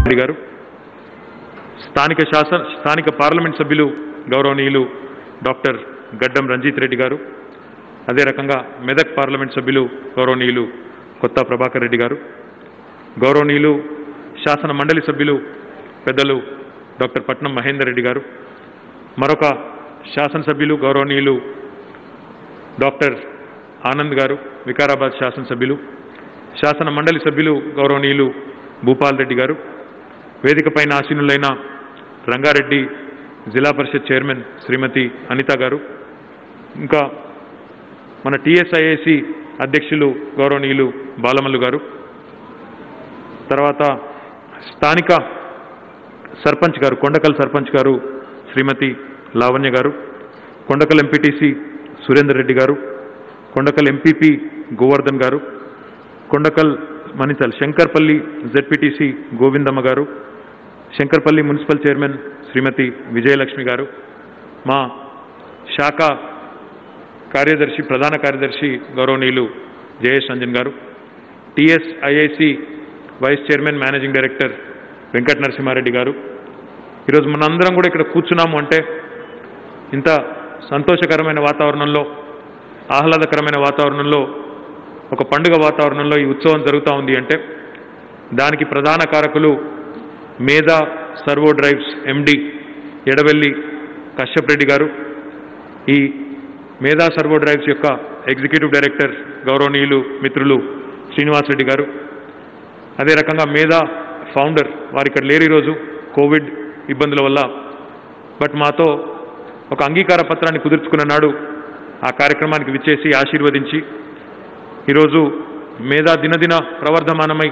రెడ్డి గారు స్థానిక శాసన స్థానిక పార్లమెంట్ సభ్యులు గౌరవనీయులు డాక్టర్ గడ్డం రంజిత్ రెడ్డి గారు అదే రకంగా మెదక్ పార్లమెంట్ సభ్యులు గౌరవనీయులు కొత్త ప్రభాకర్ రెడ్డి గారు గౌరవనీయులు శాసన మండలి సభ్యులు పెద్దలు డాక్టర్ పట్నం మహేందర్ రెడ్డి గారు మరొక శాసనసభ్యులు గౌరవనీయులు డాక్టర్ ఆనంద్ గారు వికారాబాద్ శాసనసభ్యులు శాసన మండలి సభ్యులు గౌరవనీయులు భూపాల్ రెడ్డి గారు వేదికపైన ఆసీనులైన రంగారెడ్డి జిల్లా పరిషత్ చైర్మన్ శ్రీమతి అనిత గారు ఇంకా మన టిఎస్ఐఏసి అధ్యక్షులు గౌరవనీయులు బాలమల్లు గారు తర్వాత స్థానిక సర్పంచ్ గారు కొండకల్ సర్పంచ్ గారు శ్రీమతి లావణ్య గారు కొండకల్ ఎంపీటీసీ సురేందర్ రెడ్డి గారు కొండకల్ ఎంపీపీ గోవర్ధన్ గారు కొండకల్ మణితల్ శంకర్పల్లి జెడ్పీటీసీ గోవిందమ్మ గారు శంకర్పల్లి మున్సిపల్ చైర్మన్ శ్రీమతి విజయలక్ష్మి గారు మా శాఖ కార్యదర్శి ప్రధాన కార్యదర్శి గౌరవనీయులు జయేష్ రంజన్ గారు TSIIC vice chairman managing director Venkata Narasimhareddy గారు ఈరోజు మనందరం కూడా ఇక్కడ కూర్చున్నాము అంటే ఇంత సంతోషకరమైన వాతావరణంలో ఆహ్లాదకరమైన వాతావరణంలో ఒక పండుగ వాతావరణంలో ఈ ఉత్సవం జరుగుతూ ఉంది అంటే దానికి ప్రధాన కారకులు Medha servo drives MD Edavelli Kashyap Reddy గారు ఈ మేధా సర్వో డ్రైవ్స్ యొక్క ఎగ్జిక్యూటివ్ డైరెక్టర్ గౌరవనీయులు మిత్రులు శ్రీనివాస్ రెడ్డి గారు అదే రకంగా మేధా ఫౌండర్ వారు ఇక్కడ లేరు ఈరోజు కోవిడ్ ఇబ్బందుల వల్ల బట్ మాతో ఒక అంగీకార పత్రాన్ని కుదుర్చుకున్న నాడు ఆ కార్యక్రమానికి విచ్చేసి ఆశీర్వదించి ఈరోజు మేధా దినదిన ప్రవర్ధమానమై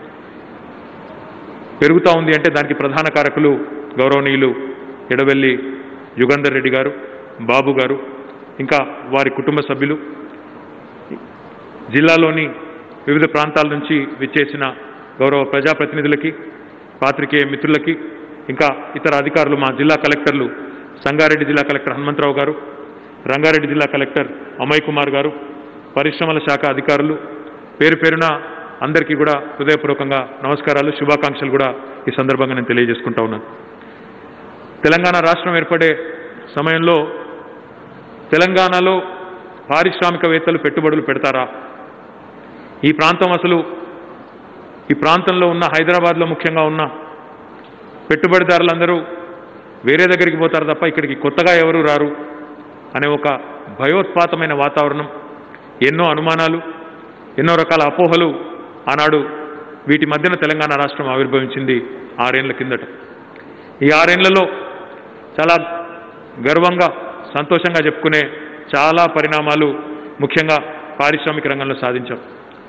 పెరుగుతూ ఉంది అంటే దానికి ప్రధాన కారకులు గౌరవనీయులు ఎడవెల్లి యుగంధర్ రెడ్డి గారు బాబు గారు ఇంకా వారి కుటుంబ సభ్యులు జిల్లాలోని వివిధ ప్రాంతాల నుంచి విచ్చేసిన గౌరవ ప్రజాప్రతినిధులకి పాత్రికేయ మిత్రులకి ఇంకా ఇతర అధికారులు మా జిల్లా కలెక్టర్లు సంగారెడ్డి జిల్లా కలెక్టర్ హనుమంతరావు గారు రంగారెడ్డి జిల్లా కలెక్టర్ అమయ్ కుమార్ గారు పరిశ్రమల శాఖ అధికారులు పేరు పేరున అందరికీ కూడా హృదయపూర్వకంగా నమస్కారాలు శుభాకాంక్షలు కూడా ఈ సందర్భంగా నేను తెలియజేసుకుంటా ఉన్నాను తెలంగాణ రాష్ట్రం ఏర్పడే సమయంలో తెలంగాణలో పారిశ్రామికవేత్తలు పెట్టుబడులు పెడతారా ఈ ప్రాంతం అసలు ఈ ప్రాంతంలో ఉన్న హైదరాబాద్లో ముఖ్యంగా ఉన్న పెట్టుబడిదారులందరూ వేరే దగ్గరికి పోతారు తప్ప ఇక్కడికి కొత్తగా ఎవరు రారు అనే ఒక భయోత్పాతమైన వాతావరణం ఎన్నో అనుమానాలు ఎన్నో రకాల అపోహలు ఆనాడు వీటి మధ్యన తెలంగాణ రాష్ట్రం ఆవిర్భవించింది ఆరేళ్ల కిందట ఈ ఆరేళ్లలో చాలా గర్వంగా సంతోషంగా చెప్పుకునే చాలా పరిణామాలు ముఖ్యంగా పారిశ్రామిక రంగంలో సాధించాం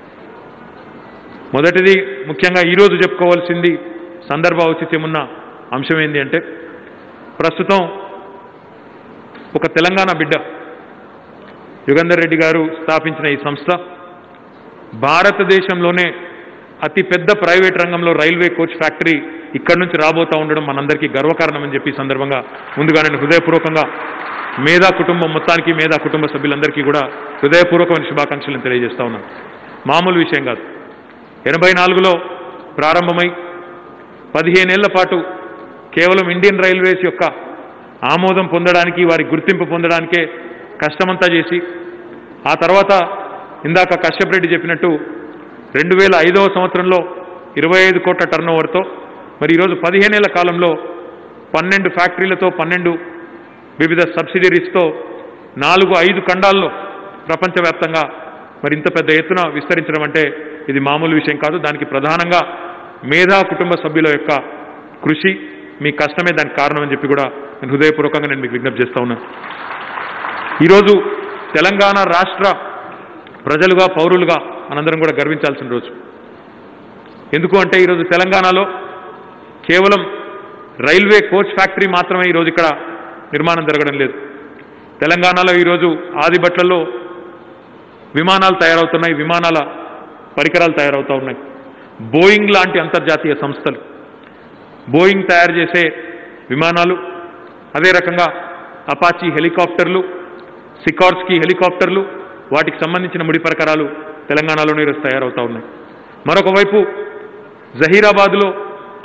మొదటిది ముఖ్యంగా ఈరోజు చెప్పుకోవాల్సింది సందర్భ ఔచిత్యం ఉన్న అంశం ఏంటి అంటే ప్రస్తుతం ఒక తెలంగాణ బిడ్డ యుగంధర్ రెడ్డి గారు స్థాపించిన ఈ సంస్థ భారతదేశంలోనే అతి పెద్ద ప్రైవేట్ రంగంలో రైల్వే కోచ్ ఫ్యాక్టరీ ఇక్కడి నుంచి రాబోతా ఉండడం మనందరికీ గర్వకారణం అని చెప్పి ఈ సందర్భంగా ముందుగా నేను హృదయపూర్వకంగా మేధా కుటుంబం మొత్తానికి మేధా కుటుంబ సభ్యులందరికీ కూడా హృదయపూర్వకమైన శుభాకాంక్షలను తెలియజేస్తా ఉన్నాను మామూలు విషయం కాదు ఎనభై నాలుగులో ప్రారంభమై పదిహేనేళ్ల పాటు కేవలం ఇండియన్ రైల్వేస్ యొక్క ఆమోదం పొందడానికి వారి గుర్తింపు పొందడానికే కష్టమంతా చేసి ఆ తర్వాత ఇందాక కశ్యప్ రెడ్డి చెప్పినట్టు రెండు వేల ఐదవ సంవత్సరంలో ఇరవై ఐదు కోట్ల టర్న్ ఓవర్తో మరి ఈరోజు పదిహేనేళ్ల కాలంలో పన్నెండు ఫ్యాక్టరీలతో పన్నెండు వివిధ సబ్సిడరీస్తో నాలుగు ఐదు ఖండాల్లో ప్రపంచవ్యాప్తంగా మరి ఇంత పెద్ద ఎత్తున విస్తరించడం అంటే ఇది మామూలు విషయం కాదు దానికి ప్రధానంగా మేధా కుటుంబ సభ్యుల యొక్క కృషి మీ కష్టమే దానికి కారణం అని చెప్పి కూడా నేను హృదయపూర్వకంగా నేను మీకు విజ్ఞప్తి చేస్తా ఉన్నాను ఈరోజు తెలంగాణ రాష్ట్ర ప్రజలుగా పౌరులుగా మనందరం కూడా గర్వించాల్సిన రోజు ఎందుకు అంటే ఈరోజు తెలంగాణలో కేవలం రైల్వే కోచ్ ఫ్యాక్టరీ మాత్రమే ఈరోజు ఇక్కడ నిర్మాణం జరగడం లేదు తెలంగాణలో ఈరోజు ఆదిబట్లలో విమానాలు తయారవుతున్నాయి విమానాల పరికరాలు తయారవుతూ ఉన్నాయి బోయింగ్ లాంటి అంతర్జాతీయ సంస్థలు బోయింగ్ తయారు చేసే విమానాలు అదే రకంగా అపాచీ హెలికాప్టర్లు సికార్స్కి హెలికాప్టర్లు వాటికి సంబంధించిన ముడి పరికరాలు తెలంగాణలోనే ఈరోజు తయారవుతా ఉన్నాయి మరొక వైపు జహీరాబాద్లో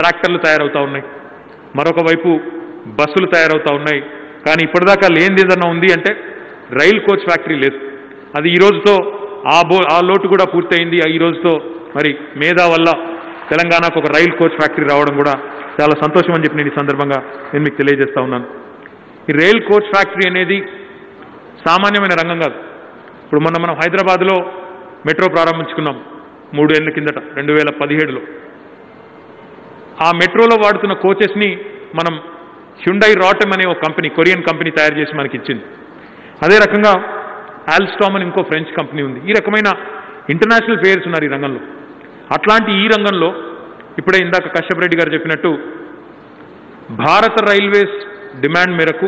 ట్రాక్టర్లు తయారవుతా ఉన్నాయి మరొక వైపు బస్సులు తయారవుతా ఉన్నాయి కానీ ఇప్పటిదాకా లేనిది ఏదన్నా ఉంది అంటే రైల్ కోచ్ ఫ్యాక్టరీ లేదు అది ఈ రోజుతో ఆ బో ఆ లోటు కూడా పూర్తయింది ఈ రోజుతో మరి మేధా వల్ల తెలంగాణకు ఒక రైల్ కోచ్ ఫ్యాక్టరీ రావడం కూడా చాలా సంతోషం అని చెప్పి నేను ఈ సందర్భంగా నేను మీకు తెలియజేస్తా ఉన్నాను ఈ రైల్ కోచ్ ఫ్యాక్టరీ అనేది సామాన్యమైన రంగం కాదు ఇప్పుడు మొన్న మనం హైదరాబాద్లో మెట్రో ప్రారంభించుకున్నాం మూడు ఏళ్ళ కిందట రెండు వేల పదిహేడులో ఆ మెట్రోలో వాడుతున్న కోచెస్ని మనం హ్యుండై రాటమ్ అనే ఒక కంపెనీ కొరియన్ కంపెనీ తయారు చేసి మనకి ఇచ్చింది అదే రకంగా ఆల్స్టామ్ అని ఇంకో ఫ్రెంచ్ కంపెనీ ఉంది ఈ రకమైన ఇంటర్నేషనల్ ప్లేయర్స్ ఉన్నారు ఈ రంగంలో అట్లాంటి ఈ రంగంలో ఇప్పుడే ఇందాక కశ్యప్ రెడ్డి గారు చెప్పినట్టు భారత రైల్వేస్ డిమాండ్ మేరకు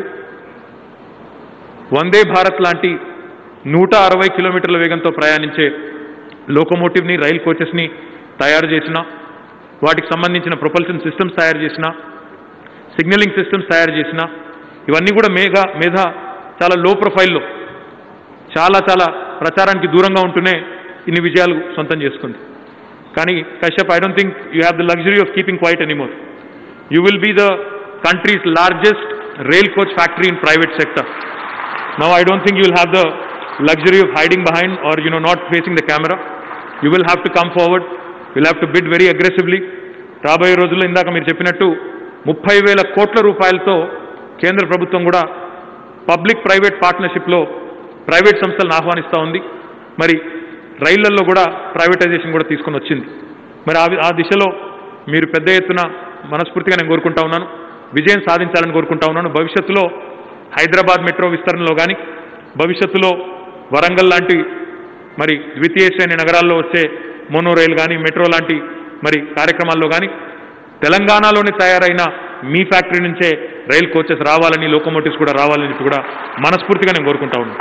వందే భారత్ లాంటి నూట అరవై కిలోమీటర్ల వేగంతో ప్రయాణించే లోకోమోటివ్ని రైల్ కోచెస్ని తయారు చేసిన వాటికి సంబంధించిన ప్రొపల్షన్ సిస్టమ్స్ తయారు చేసిన సిగ్నలింగ్ సిస్టమ్స్ తయారు చేసిన ఇవన్నీ కూడా మేఘ మీద చాలా లో ప్రొఫైల్లో చాలా చాలా ప్రచారానికి దూరంగా ఉంటూనే ఇన్ని విజయాలు సొంతం చేసుకుంది కానీ Kashyap I don't think you have the luxury of keeping quiet anymore you will be the country's largest rail coach factory in private sector Now I don't think you will have the luxury of hiding behind or you know not facing the camera. You will have to come forward. You'll have to bid very aggressively. రాబోయే రోజుల్లో ఇందాక మీరు చెప్పినట్టు ముప్పై వేల కోట్ల రూపాయలతో కేంద్ర ప్రభుత్వం కూడా పబ్లిక్ ప్రైవేట్ పార్ట్నర్షిప్లో ప్రైవేట్ సంస్థలను ఆహ్వానిస్తూ ఉంది మరి రైళ్లలో కూడా ప్రైవేటైజేషన్ కూడా తీసుకొని వచ్చింది మరి ఆ వి- ఆ దిశలో మీరు పెద్ద ఎత్తున మనస్ఫూర్తిగా నేను కోరుకుంటా ఉన్నాను విజయం సాధించాలని కోరుకుంటా ఉన్నాను భవిష్యత్తులో హైదరాబాద్ మెట్రో విస్తరణలో కానీ భవిష్యత్తులో వరంగల్ లాంటి మరి ద్వితీయ శ్రేణి నగరాల్లో వచ్చే మోనో రైల్ కానీ మెట్రో లాంటి మరి కార్యక్రమాల్లో కానీ తెలంగాణలోనే తయారైన మీ ఫ్యాక్టరీ నుంచే రైల్ కోచెస్ రావాలని లోకోమోటివ్స్ కూడా రావాలని చెప్పి కూడా మనస్ఫూర్తిగా నేను కోరుకుంటా ఉన్నాను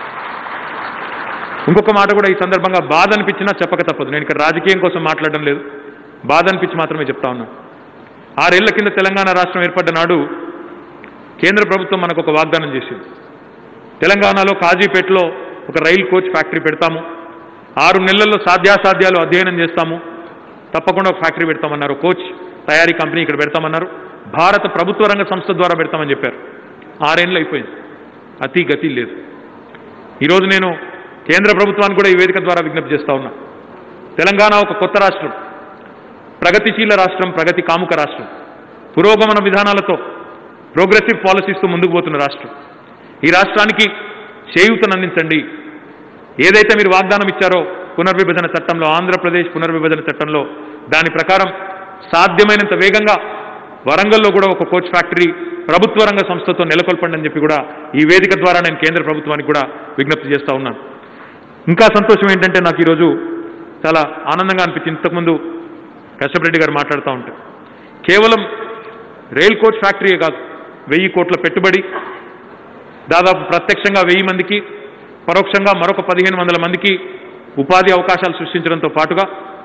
ఇంకొక మాట కూడా ఈ సందర్భంగా బాధ అనిపించినా చెప్పక తప్పదు నేను ఇక్కడ రాజకీయం కోసం మాట్లాడడం లేదు బాధ అనిపించి మాత్రమే చెప్తా ఉన్నాను ఆరేళ్ల కింద తెలంగాణ రాష్ట్రం ఏర్పడ్డ నాడు కేంద్ర ప్రభుత్వం మనకు ఒక వాగ్దానం చేసింది తెలంగాణలో కాజీపేటలో ఒక రైల్ కోచ్ ఫ్యాక్టరీ పెడతాము ఆరు నెలల్లో సాధ్యాసాధ్యాలు అధ్యయనం చేస్తాము తప్పకుండా ఒక ఫ్యాక్టరీ పెడతామన్నారు కోచ్ తయారీ కంపెనీ ఇక్కడ పెడతామన్నారు భారత ప్రభుత్వ రంగ సంస్థ ద్వారా పెడతామని చెప్పారు ఆరేళ్ళు అయిపోయింది అతి గతి లేదు ఈరోజు నేను కేంద్ర ప్రభుత్వానికి కూడా ఈ వేదిక ద్వారా విజ్ఞప్తి చేస్తా ఉన్నా తెలంగాణ ఒక కొత్త రాష్ట్రం ప్రగతిశీల రాష్ట్రం ప్రగతి కాముక రాష్ట్రం పురోగమన విధానాలతో ప్రోగ్రెసివ్ పాలసీస్తో ముందుకు పోతున్న రాష్ట్రం ఈ రాష్ట్రానికి చేయూతనందించండి ఏదైతే మీరు వాగ్దానం ఇచ్చారో పునర్విభజన చట్టంలో ఆంధ్రప్రదేశ్ పునర్విభజన చట్టంలో దాని ప్రకారం సాధ్యమైనంత వేగంగా వరంగల్లో కూడా ఒక కోచ్ ఫ్యాక్టరీ ప్రభుత్వ రంగ సంస్థతో నెలకొల్పండి అని చెప్పి కూడా ఈ వేదిక ద్వారా నేను కేంద్ర ప్రభుత్వానికి కూడా విజ్ఞప్తి చేస్తా ఉన్నాను ఇంకా సంతోషం ఏంటంటే నాకు ఈరోజు చాలా ఆనందంగా అనిపించింది ఇంతకుముందు కశ్యప్ రెడ్డి గారు మాట్లాడుతూ ఉంటే కేవలం రైల్ కోచ్ ఫ్యాక్టరీయే కాదు వెయ్యి కోట్ల పెట్టుబడి దాదాపు ప్రత్యక్షంగా వెయ్యి మందికి పరోక్షంగా మరొక పదిహేను వందల మందికి ఉపాధి అవకాశాలు సృష్టించడంతో పాటుగా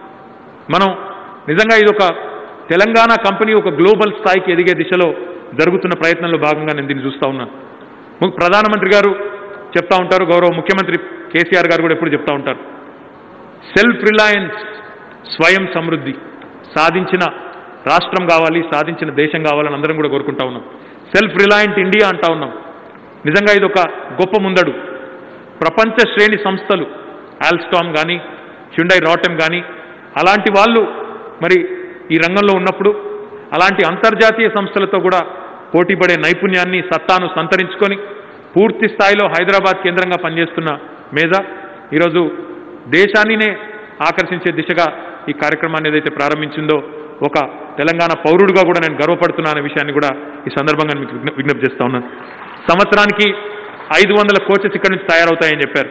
మనం నిజంగా ఇది ఒక తెలంగాణ కంపెనీ ఒక గ్లోబల్ స్థాయికి ఎదిగే దిశలో జరుగుతున్న ప్రయత్నంలో భాగంగా నేను దీన్ని చూస్తూ ఉన్నాను ము- ప్రధానమంత్రి గారు చెప్తా ఉంటారు గౌరవ ముఖ్యమంత్రి కేసీఆర్ గారు కూడా ఎప్పుడు చెప్తా ఉంటారు సెల్ఫ్ రిలయన్స్ స్వయం సమృద్ధి సాధించిన రాష్ట్రం కావాలి సాధించిన దేశం కావాలని అందరం కూడా కోరుకుంటా ఉన్నాం సెల్ఫ్ రిలయంట్ ఇండియా అంటా ఉన్నాం నిజంగా ఇది ఒక గొప్ప ముందడు ప్రపంచ శ్రేణి సంస్థలు ఆల్స్టామ్ కానీ హ్యుండై రాటెమ్ కానీ అలాంటి వాళ్ళు మరి ఈ రంగంలో ఉన్నప్పుడు అలాంటి అంతర్జాతీయ సంస్థలతో కూడా పోటీపడే నైపుణ్యాన్ని సత్తాను సంతరించుకొని పూర్తి స్థాయిలో హైదరాబాద్ కేంద్రంగా పనిచేస్తున్న మీద ఈరోజు దేశాన్నినే ఆకర్షించే దిశగా ఈ కార్యక్రమాన్ని ఏదైతే ప్రారంభించిందో ఒక తెలంగాణ పౌరుడిగా కూడా నేను గర్వపడుతున్నా అనే విషయాన్ని కూడా ఈ సందర్భంగా మీకు విజ్ఞ- విజ్ఞప్తి చేస్తా ఉన్నాను సంవత్సరానికి ఐదు వందల కోచెస్ ఇక్కడ నుంచి తయారవుతాయని చెప్పారు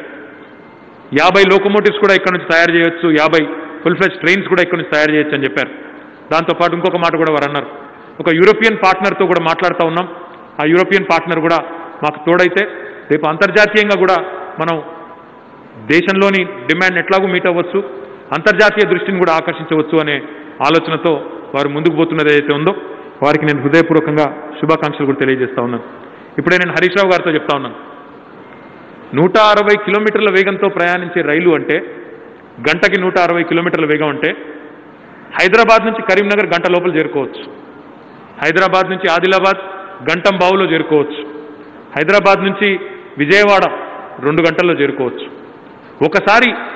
యాభై లోకోమోటివ్స్ కూడా ఇక్కడ నుంచి తయారు చేయొచ్చు యాభై ఫుల్ ఫ్లెజ్ ట్రైన్స్ కూడా ఇక్కడ నుంచి తయారు చేయొచ్చు అని చెప్పారు దాంతోపాటు ఇంకొక మాట కూడా వారు అన్నారు ఒక యూరోపియన్ పార్ట్నర్తో కూడా మాట్లాడుతూ ఉన్నాం ఆ యూరోపియన్ పార్ట్నర్ కూడా మాకు తోడైతే రేపు అంతర్జాతీయంగా కూడా మనం దేశంలోని డిమాండ్ ఎట్లాగూ మీట్ అవ్వచ్చు అంతర్జాతీయ దృష్టిని కూడా ఆకర్షించవచ్చు అనే ఆలోచనతో వారు ముందుకు పోతున్నది ఏదైతే ఉందో వారికి నేను హృదయపూర్వకంగా శుభాకాంక్షలు కూడా తెలియజేస్తా ఉన్నాను ఇప్పుడే నేను హరీష్ రావు గారితో చెప్తా ఉన్నాను నూట అరవై కిలోమీటర్ల వేగంతో ప్రయాణించే రైలు అంటే గంటకి నూట అరవై కిలోమీటర్ల వేగం అంటే హైదరాబాద్ నుంచి కరీంనగర్ గంట లోపల చేరుకోవచ్చు హైదరాబాద్ నుంచి ఆదిలాబాద్ గంటం బావులో చేరుకోవచ్చు హైదరాబాద్ నుంచి విజయవాడ రెండు గంటల్లో చేరుకోవచ్చు ఒకసారి